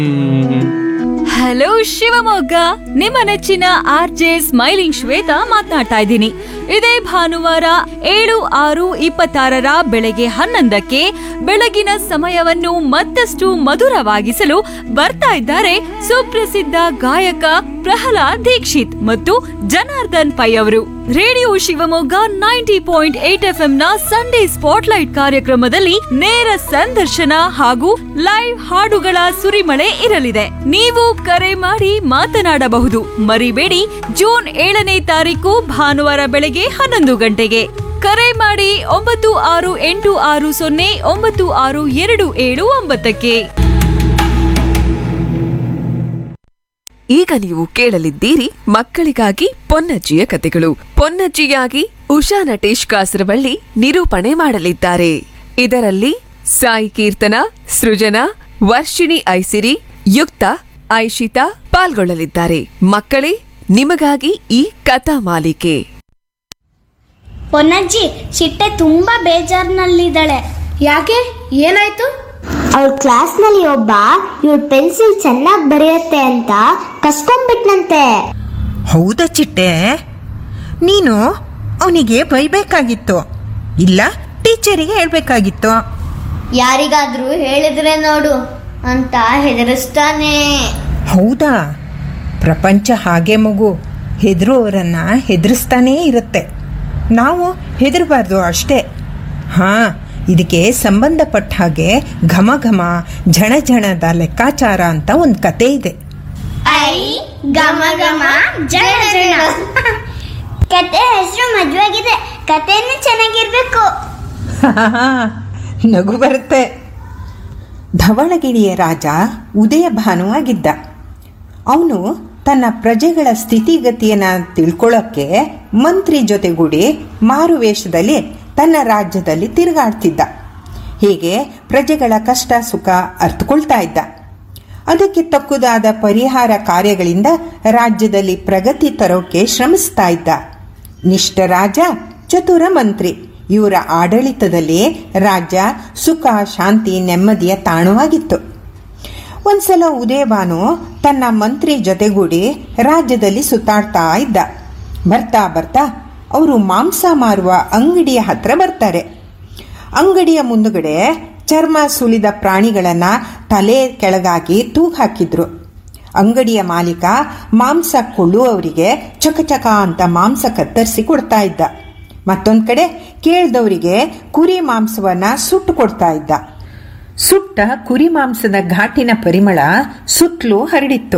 hello Shivamogga ನಿಮ್ಮ ನೆಚ್ಚಿನ R J smiling Shweta ಮಾತನಾಡ್ತಾ ಇದ್ದೀನಿ ಇದೇ ಭಾನುವಾರ ಏಳು ಆರು ಇಪ್ಪತ್ತಾರರ ಬೆಳಗ್ಗೆ ಹನ್ನೊಂದಕ್ಕೆ ಬೆಳಗಿನ ಸಮಯವನ್ನು ಮತ್ತಷ್ಟು ಮಧುರವಾಗಿಸಲು ಬರ್ತಾ ಇದ್ದಾರೆ ಸುಪ್ರಸಿದ್ಧ ಗಾಯಕ ಪ್ರಹ್ಲಾದ್ ದೀಕ್ಷಿತ್ ಮತ್ತು ಜನಾರ್ದನ್ ಪೈ ಅವರು radio Shivamogga ninety point eight F ನ ಸಂಡೇ ಸ್ಪಾಟ್ಲೈಟ್ ಕಾರ್ಯಕ್ರಮದಲ್ಲಿ ನೇರ ಸಂದರ್ಶನ ಹಾಗೂ ಲೈವ್ ಹಾಡುಗಳ ಸುರಿಮಳೆ ಇರಲಿದೆ ನೀವು ಕರೆ ಮಾಡಿ ಮಾತನಾಡಬಹುದು ಮರಿಬೇಡಿ ಜೂನ್ ಏಳನೇ ತಾರೀಕು ಭಾನುವಾರ ಬೆಳಗ್ಗೆ ಹನ್ನೊಂದು ಗಂಟೆಗೆ ಕರೆ ಮಾಡಿ ಒಂಬತ್ತು ಆರು ಎಂಟು ಆರು ಸೊನ್ನೆ ಒಂಬತ್ತು ಆರು ಎರಡು ಏಳು ಒಂಬತ್ತಕ್ಕೆ ಈಗ ನೀವು ಕೇಳಲಿದ್ದೀರಿ ಮಕ್ಕಳಿಗಾಗಿ ಪೊನ್ನಜ್ಜಿಯ ಕತೆಗಳು ಪೊನ್ನಜ್ಜಿಯಾಗಿ ಉಷಾ ನಟೇಶ್ ಕಾಸರವಳ್ಳಿ ನಿರೂಪಣೆ ಮಾಡಲಿದ್ದಾರೆ ಇದರಲ್ಲಿ ಸಾಯಿ ಕೀರ್ತನ ಸೃಜನಾ ವರ್ಷಿಣಿ ಐಸಿರಿ ಯುಕ್ತ ಐಶಿತಾ ಪಾಲ್ಗೊಳ್ಳಲಿದ್ದಾರೆ ಮಕ್ಕಳೇ ನಿಮಗಾಗಿ ಈ ಕಥಾ ಮಾಲಿಕೆ ಪೊನ್ನಜ್ಜಿ ಚಿಟ್ಟೆ ತುಂಬಾ ಬೇಜಾರಿನಲ್ಲಿದ್ದಾಳೆ ಯಾಕೆ ಏನಾಯ್ತು ಅವ್ರ ಕ್ಲಾಸ್ನಲ್ಲಿ ಒಬ್ಬ ಇವ್ರ ಪೆನ್ಸಿಲ್ ಚೆನ್ನಾಗಿ ಬರೆಯುತ್ತೆ ಅಂತ ಕಸ್ಕೊಂಡ್ಬಿಟ್ನಂತೆ ಹೌದಾ ಚಿಟ್ಟೆ ನೀನು ಅವನಿಗೆ ಬೈಬೇಕಾಗಿತ್ತು ಇಲ್ಲ ಟೀಚರಿಗೆ ಹೇಳ್ಬೇಕಾಗಿತ್ತು ಯಾರಿಗಾದ್ರೂ ಹೇಳಿದ್ರೆ ನೋಡು ಅಂತ ಹೆದರಿಸ್ತಾನೆ ಹೌದಾ ಪ್ರಪಂಚ ಹಾಗೆ ಮಗು ಹೆದರುವವರನ್ನ ಹೆದರಿಸ್ತಾನೇ ಇರುತ್ತೆ ನಾವು ಹೆದರಬಾರ್ದು ಅಷ್ಟೇ ಹಾಂ ಇದಕ್ಕೆ ಸಂಬಂಧಪಟ್ಟ ಹಾಗೆ ಘಮ ಘಮ ಝಣ ಝಣದ ಲೆಕ್ಕಾಚಾರ ಅಂತ ಒಂದು ಕತೆ ಇದೆ ಐ ಗಮ ಗಮ ಜನ ಜನ ಕತೆ ಹೆಸರು ಮದ್ವೆಗಿದೆ ಕತೆನೂ ಚೆನ್ನಾಗಿರ್ಬೇಕು ನಗು ಬರುತ್ತೆ ಧವಳಗಿರಿಯ ರಾಜ ಉದಯ ಭಾನುವಾಗಿದ್ದ ಅವನು ತನ್ನ ಪ್ರಜೆಗಳ ಸ್ಥಿತಿಗತಿಯನ್ನು ತಿಳ್ಕೊಳ್ಳೋಕ್ಕೆ ಮಂತ್ರಿ ಜೊತೆಗೂಡಿ ಮಾರುವೇಷದಲ್ಲಿ ತನ್ನ ರಾಜ್ಯದಲ್ಲಿ ತಿರುಗಾಡ್ತಿದ್ದ ಹೀಗೆ ಪ್ರಜೆಗಳ ಕಷ್ಟ ಸುಖ ಅರ್ಥಕೊಳ್ತಾ ಇದ್ದ ಅದಕ್ಕೆ ತಕ್ಕುದಾದ ಪರಿಹಾರ ಕಾರ್ಯಗಳಿಂದ ರಾಜ್ಯದಲ್ಲಿ ಪ್ರಗತಿ ತರೋಕೆ ಶ್ರಮಿಸ್ತಾ ಇದ್ದ ನಿಷ್ಠ ರಾಜ ಚತುರ ಮಂತ್ರಿ ಇವರ ಆಡಳಿತದಲ್ಲಿ ರಾಜ್ಯ ಸುಖ ಶಾಂತಿ ನೆಮ್ಮದಿಯ ತಾಣವಾಗಿತ್ತು ಒಂದ್ಸಲ ಉದಯಭಾನು ತನ್ನ ಮಂತ್ರಿ ಜೊತೆಗೂಡಿ ರಾಜ್ಯದಲ್ಲಿ ಸುತ್ತಾಡ್ತಾ ಇದ್ದ ಬರ್ತಾ ಬರ್ತಾ ಅವರು ಮಾಂಸ ಮಾರುವ ಅಂಗಡಿಯ ಹತ್ರ ಬರ್ತಾರೆ ಅಂಗಡಿಯ ಮುಂದುಗಡೆ ಚರ್ಮ ಸುಲಿದ ಪ್ರಾಣಿಗಳನ್ನು ತಲೆ ಕೆಳಗಾಗಿ ತೂಗು ಹಾಕಿದ್ರು ಅಂಗಡಿಯ ಮಾಲೀಕ ಮಾಂಸ ಕೊಳ್ಳುವವರಿಗೆ ಚಕಚಕ ಅಂತ ಮಾಂಸ ಕತ್ತರಿಸಿ ಕೊಡ್ತಾ ಇದ್ದ ಮತ್ತೊಂದು ಕಡೆ ಕೇಳಿದವರಿಗೆ ಕುರಿ ಮಾಂಸವನ್ನ ಸುಟ್ಟು ಕೊಡ್ತಾ ಇದ್ದ ಸುಟ್ಟ ಕುರಿ ಮಾಂಸದ ಘಾಟಿನ ಪರಿಮಳ ಸುತ್ತಲೂ ಹರಡಿತ್ತು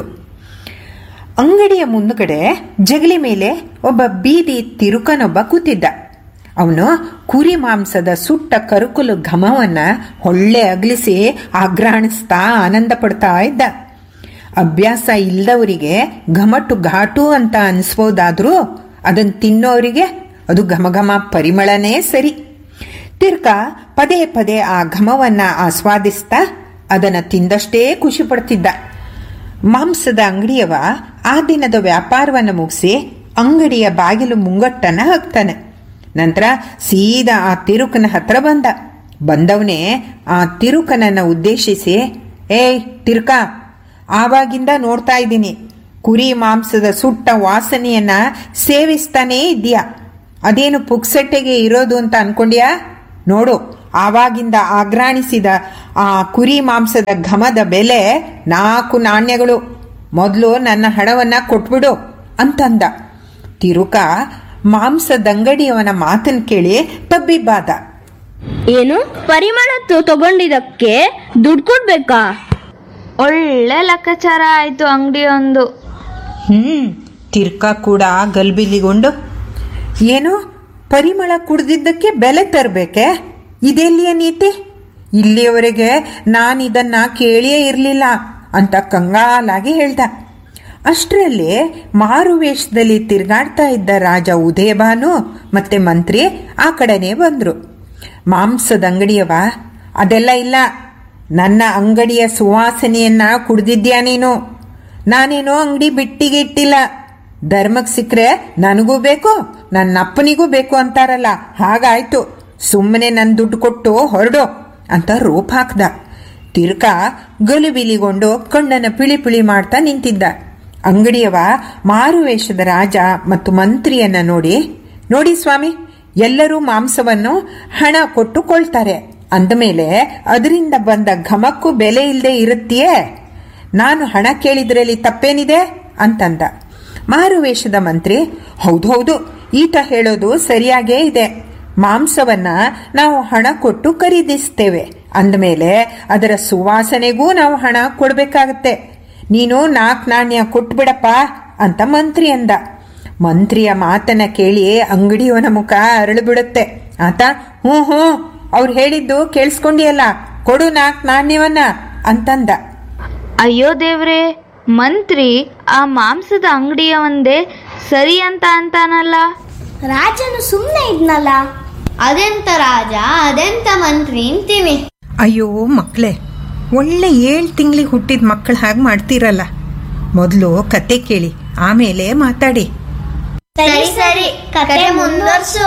ಅಂಗಡಿಯ ಮುಂದುಗಡೆ ಜಗಲಿ ಮೇಲೆ ಒಬ್ಬ ಬೀದಿ ತಿರುಕನೊಬ್ಬ ಕೂತಿದ್ದ ಅವನು ಕುರಿ ಮಾಂಸದ ಸುಟ್ಟ ಕರುಕುಲು ಘಮವನ್ನ ಹೊಳ್ಳೆ ಅಗಲಿಸಿ ಆಗ್ರಾಣಿಸ್ತಾ ಆನಂದ ಪಡ್ತಾ ಇದ್ದ ಅಭ್ಯಾಸ ಇಲ್ಲದವರಿಗೆ ಘಮಟು ಘಾಟು ಅಂತ ಅನಿಸ್ಬೋದಾದ್ರೂ ಅದನ್ನು ತಿನ್ನೋರಿಗೆ ಅದು ಘಮ ಘಮ ಪರಿಮಳನೇ ಸರಿ ತಿರ್ಕ ಪದೇ ಪದೇ ಆ ಘಮವನ್ನ ಆಸ್ವಾದಿಸ್ತಾ ಅದನ್ನು ತಿಂದಷ್ಟೇ ಖುಷಿ ಪಡ್ತಿದ್ದ ಮಾಂಸದ ಅಂಗಡಿಯವ ಆ ದಿನದ ವ್ಯಾಪಾರವನ್ನು ಮುಗಿಸಿ ಅಂಗಡಿಯ ಬಾಗಿಲು ಮುಂಗಟ್ಟನ್ನ ಹಾಕ್ತಾನೆ ನಂತರ ಸೀದಾ ಆ ತಿರುಕನ ಹತ್ರ ಬಂದ ಬಂದವನೇ ಆ ತಿರುಕನನ್ನ ಉದ್ದೇಶಿಸಿ ಏಯ್ ತಿರುಕ ಆವಾಗಿಂದ ನೋಡ್ತಾ ಇದ್ದೀನಿ ಕುರಿ ಮಾಂಸದ ಸುಟ್ಟ ವಾಸನೆಯನ್ನ ಸೇವಿಸ್ತಾನೇ ಇದೆಯಾ ಅದೇನು ಪುಕ್ಸಟ್ಟೆಗೆ ಇರೋದು ಅಂತ ಅನ್ಕೊಂಡ್ಯಾ ನೋಡು ಆವಾಗಿಂದ ಆಗ್ರಾಣಿಸಿದ ಆ ಕುರಿ ಮಾಂಸದ ಘಮದ ಬೆಲೆ ನಾಲ್ಕು ನಾಣ್ಯಗಳು ಮೊದಲು ನನ್ನ ಹಣವನ್ನ ಕೊಟ್ಬಿಡು ಅಂತಂದ ತಿರುಕ ಮಾಂಸದಂಗಡಿಯವನ ಮಾತನ್ನು ಕೇಳಿ ತಬ್ಬಿಬ್ಬಾದ ಏನು ಪರಿಮಳ ತ- ತಗೊಂಡಿದ್ದಕ್ಕೆ ದುಡ್ಡು ಕೊಡ್ಬೇಕಾ ಒಳ್ಳೆ ಲೆಕ್ಕಾಚಾರ ಆಯ್ತು ಅಂಗಡಿ ಒಂದು ಹ್ಮ್ ತಿರ್ಕ ಕೂಡ ಗಲ್ಬಿಲಿಗೊಂಡು ಏನು ಪರಿಮಳ ಕುಡ್ದಿದ್ದಕ್ಕೆ ಬೆಲೆ ತರಬೇಕೆ ಇದೆಲ್ಲಿಯ ನೀತಿ ಇಲ್ಲಿಯವರೆಗೆ ನಾನು ಇದನ್ನ ಕೇಳಿಯೇ ಇರಲಿಲ್ಲ ಅಂತ ಕಂಗಾಲಾಗಿ ಹೇಳ್ದ ಅಷ್ಟರಲ್ಲಿ ಮಾರುವೇಷದಲ್ಲಿ ತಿರುಗಾಡ್ತಾ ಇದ್ದ ರಾಜ ಉದಯಭಾನು ಮತ್ತೆ ಮಂತ್ರಿ ಆ ಕಡೆನೇ ಬಂದರು ಮಾಂಸದ ಅಂಗಡಿಯವ ಅದೆಲ್ಲ ಇಲ್ಲ ನನ್ನ ಅಂಗಡಿಯ ಸುವಾಸನೆಯನ್ನ ಕುಡ್ದಿದ್ಯಾ ನೀನು ನಾನೇನೋ ಅಂಗಡಿ ಬಿಟ್ಟಿಗೆ ಇಟ್ಟಿಲ್ಲ ಧರ್ಮಕ್ಕೆ ಸಿಕ್ಕರೆ ನನಗೂ ಬೇಕು ನನ್ನ ಅಪ್ಪನಿಗೂ ಬೇಕು ಅಂತಾರಲ್ಲ ಹಾಗಾಯ್ತು ಸುಮ್ಮನೆ ನನ್ನ ದುಡ್ಡು ಕೊಟ್ಟು ಹೊರಡು ಅಂತ ರೋಪ್ ಹಾಕ್ದ ತಿರ್ಕ ಗಲಿಬಿಲಿಗೊಂಡು ಕಣ್ಣನ್ನು ಪಿಳಿ ಪಿಳಿ ಮಾಡ್ತಾ ನಿಂತಿದ್ದ ಅಂಗಡಿಯವ ಮಾರುವೇಷದ ರಾಜ ಮತ್ತು ಮಂತ್ರಿಯನ್ನ ನೋಡಿ ನೋಡಿ ಸ್ವಾಮಿ ಎಲ್ಲರೂ ಮಾಂಸವನ್ನು ಹಣ ಕೊಟ್ಟು ಕೊಳ್ತಾರೆ ಅಂದಮೇಲೆ ಅದರಿಂದ ಬಂದ ಘಮಕ್ಕೂ ಬೆಲೆ ಇಲ್ಲದೆ ಇರುತ್ತೆಯೇ ನಾನು ಹಣ ಕೇಳಿದ್ರಲ್ಲಿ ತಪ್ಪೇನಿದೆ ಅಂತಂದ ಮಾರುವೇಷದ ಮಂತ್ರಿ ಹೌದು ಹೌದು ಈತ ಹೇಳೋದು ಸರಿಯಾಗೇ ಇದೆ ಮಾಂಸವನ್ನ ನಾವು ಹಣ ಕೊಟ್ಟು ಖರೀದಿಸ್ತೇವೆ ಅಂದಮೇಲೆ ಅದರ ಸುವಾಸನೆಗೂ ನಾವು ಹಣ ಕೊಡಬೇಕಾಗತ್ತೆ ನೀನು ನಾಲ್ಕು ನಾಣ್ಯ ಕೊಟ್ಬಿಡಪ್ಪ ಅಂತ ಮಂತ್ರಿ ಅಂದ ಮಂತ್ರಿಯ ಮಾತನ್ನ ಕೇಳಿ ಅಂಗಡಿಯವನ ಮುಖ ಅರಳು ಬಿಡುತ್ತೆ ಆತ ಹ್ಞೂ ಹ್ಞೂ ಅವ್ರು ಹೇಳಿದ್ದು ಕೇಳಿಸ್ಕೊಂಡಿಯಲ್ಲ ಕೊಡು ನಾಲ್ಕು ನಾಣ್ಯವನ್ನ ಅಂತಂದ ಅಯ್ಯೋ ದೇವ್ರೆ ಮಂತ್ರಿ ಆ ಮಾಂಸದ ಅಂಗಡಿಯ ಒಂದೇ ಸರಿ ಅಂತ ಅಂತಾನಲ್ಲ ರಾಜನು ಸುಮ್ಮನೆ ಇದ್ನಲ್ಲ ಅದೆಂತ ರಾಜ ಅದೆಂತ ಮಂತ್ರಿ ಅಂತೀವಿ ಅಯ್ಯೋ ಮಕ್ಕಳೇ ಒಳ್ಳೆ ಏಳು ತಿಂಗಳಿಗೆ ಹುಟ್ಟಿದ ಮಕ್ಕಳು ಹಾಗೆ ಮಾಡ್ತೀರಲ್ಲ ಮೊದಲು ಕತೆ ಕೇಳಿ ಆಮೇಲೆ ಮಾತಾಡಿ ಸರಿ ಸರಿ ಕತೆ ಮುಂದುವರ್ಸು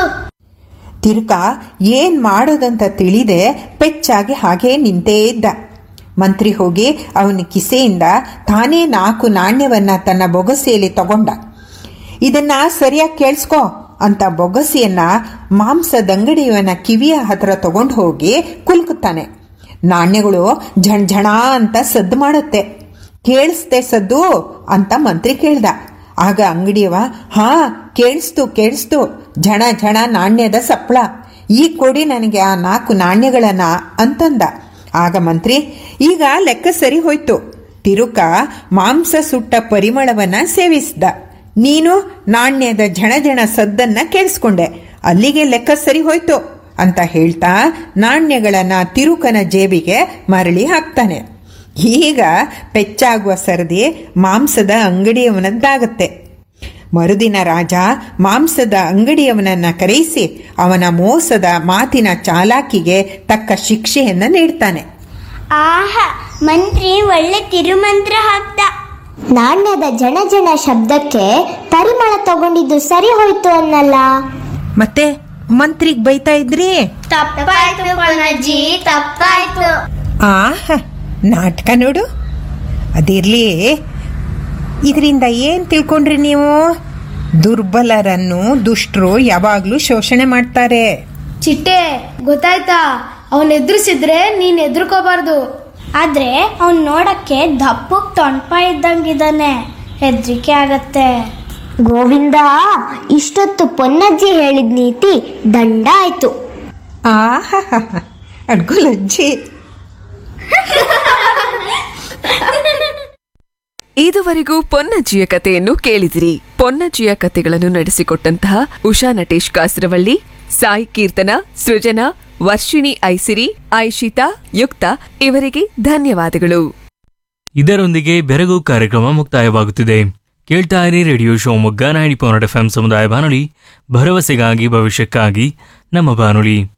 ತಿರ್ಕ ಏನ್ ಮಾಡೋದಂತ ತಿಳಿದೆ ಪೆಚ್ಚಾಗಿ ಹಾಗೇ ನಿಂತೇ ಇದ್ದ ಮಂತ್ರಿ ಹೋಗಿ ಅವನ ಕಿಸೆಯಿಂದ ತಾನೇ ನಾಲ್ಕು ನಾಣ್ಯವನ್ನ ತನ್ನ ಬೊಗಸೆಯಲ್ಲಿ ತಗೊಂಡ ಇದನ್ನ ಸರಿಯಾಗಿ ಕೇಳಿಸ್ಕೊ ಅಂತ ಬೊಗಸೆಯನ್ನ ಮಾಂಸದಂಗಡಿಯವನ ಕಿವಿಯ ಹತ್ರ ತಗೊಂಡು ಹೋಗಿ ಕುಲ್ಕುತ್ತಾನೆ ನಾಣ್ಯಗಳು ಝಣ್ ಅಂತ ಸದ್ದು ಮಾಡುತ್ತೆ ಕೇಳಿಸ್ತೆ ಸದ್ದು ಅಂತ ಮಂತ್ರಿ ಕೇಳ್ದ ಆಗ ಅಂಗಡಿಯವ ಹಾ ಕೇಳಿಸ್ತು ಕೇಳಿಸ್ತು ಝಣ ಝಣ ನಾಣ್ಯದ ಸಪ್ಪಳ ಈ ಕೊಡಿ ನನಗೆ ಆ ನಾಲ್ಕು ನಾಣ್ಯಗಳನ್ನ ಅಂತಂದ ಆಗ ಮಂತ್ರಿ ಈಗ ಲೆಕ್ಕ ಸರಿ ಹೋಯ್ತು ತಿರುಕ ಮಾಂಸ ಸುಟ್ಟ ಪರಿಮಳವನ್ನ ಸೇವಿಸಿದ ನೀನು ನಾಣ್ಯದ ಝಣ ಝಣ ಸದ್ದನ್ನ ಕೇಳಿಸ್ಕೊಂಡೆ ಅಲ್ಲಿಗೆ ಲೆಕ್ಕ ಸರಿ ಹೋಯ್ತು ಅಂತ ಹೇಳ್ತಾ ನಾಣ್ಯಗಳನ್ನ ತಿರುಕನ ಜೇಬಿಗೆ ಮರಳಿ ಹಾಕ್ತಾನೆ ಈಗ ಪೆಚ್ಚಾಗುವ ಸರದಿ ಮಾಂಸದ ಅಂಗಡಿಯವನದ್ದಾಗತ್ತೆ ಮರುದಿನ ರಾಜ ಮಾಂಸದ ಅಂಗಡಿಯವನನ್ನ ಕರೆಯಿಸಿ ಅವನ ಮೋಸದ ಮಾತಿನ ಚಾಲಾಕಿಗೆ ತಕ್ಕ ಶಿಕ್ಷೆಯನ್ನ ನೀಡ್ತಾನೆ ಆಹಾ ಮಂತ್ರಿ ಒಳ್ಳೆ ತಿರುಮಂತ್ರ ಹಾಕ್ತ ನಾಣ್ಯದ ಜನ ಜನ ಶಬ್ದಕ್ಕೆ ಪರಿಮಳ ತಗೊಂಡಿದ್ದು ಸರಿ ಹೋಯ್ತು ಅನ್ನಲ್ಲ ಮತ್ತೆ ಮಂತ್ರಿಗೆ ಬೈತಾ ಇದ್ರಿ ತಪ್ಪಾಯ್ತು ಪಣಜಿ ತಪ್ಪಾಯ್ತು ಆಹ ನಾಟಕ ನೋಡು ಅದಿರ್ಲಿ ಇದರಿಂದ ಏನು ತಿಳ್ಕೊಂಡ್ರಿ ನೀವು ದುರ್ಬಲರನ್ನು ದುಷ್ಟರು ಯಾವಾಗಲೂ ಶೋಷಣೆ ಮಾಡ್ತಾರೆ ಚಿಟ್ಟೆ ಗೊತ್ತಾಯ್ತಾ ಅವನ್ ಎದುರಿಸಿದ್ರೆ ನೀನ್ ಎದುರ್ಕೋಬಾರ್ದು ಆದ್ರೆ ಅವ್ನ್ ನೋಡಕ್ಕೆ ದಪ್ಪಕ್ ತೊಂಡ್ಪ ಇದ್ದಂಗಿದ್ದಾನೆ ಹೆದ್ರಿಕೆ ಆಗತ್ತೆ ಗೋವಿಂದ ಇಷ್ಟೊತ್ತು ಪೊನ್ನಜ್ಜಿ ಹೇಳಿದ ನೀತಿ ದಂಡ ಆಯ್ತು ಆಹಾ ಅಡ್ಗು ಲಜ್ಜಿ ಇದುವರೆಗೂ ಪೊನ್ನಜ್ಜಿಯ ಕಥೆಯನ್ನು ಕೇಳಿದಿರಿ ಪೊನ್ನಜ್ಜಿಯ ಕಥೆಗಳನ್ನು ನಡೆಸಿಕೊಟ್ಟಂತಹ ಉಷಾ ನಟೇಶ್ ಕಾಸರವಳ್ಳಿ ಸಾಯಿ ಕೀರ್ತನ ಸೃಜನಾ ವರ್ಷಿಣಿ ಐಸಿರಿ ಐಶಿತಾ ಯುಕ್ತ ಇವರಿಗೆ ಧನ್ಯವಾದಗಳು ಇದರೊಂದಿಗೆ ಬೆರಗು ಕಾರ್ಯಕ್ರಮ ಮುಕ್ತಾಯವಾಗುತ್ತಿದೆ ಕೇಳ್ತಾ ಇರಿ radio Shivamogga ninety point F M ಸಮುದಾಯ ಬಾನುಲಿ ಭರವಸೆಗಾಗಿ ಭವಿಷ್ಯಕ್ಕಾಗಿ ನಮ್ಮ ಬಾನುಲಿ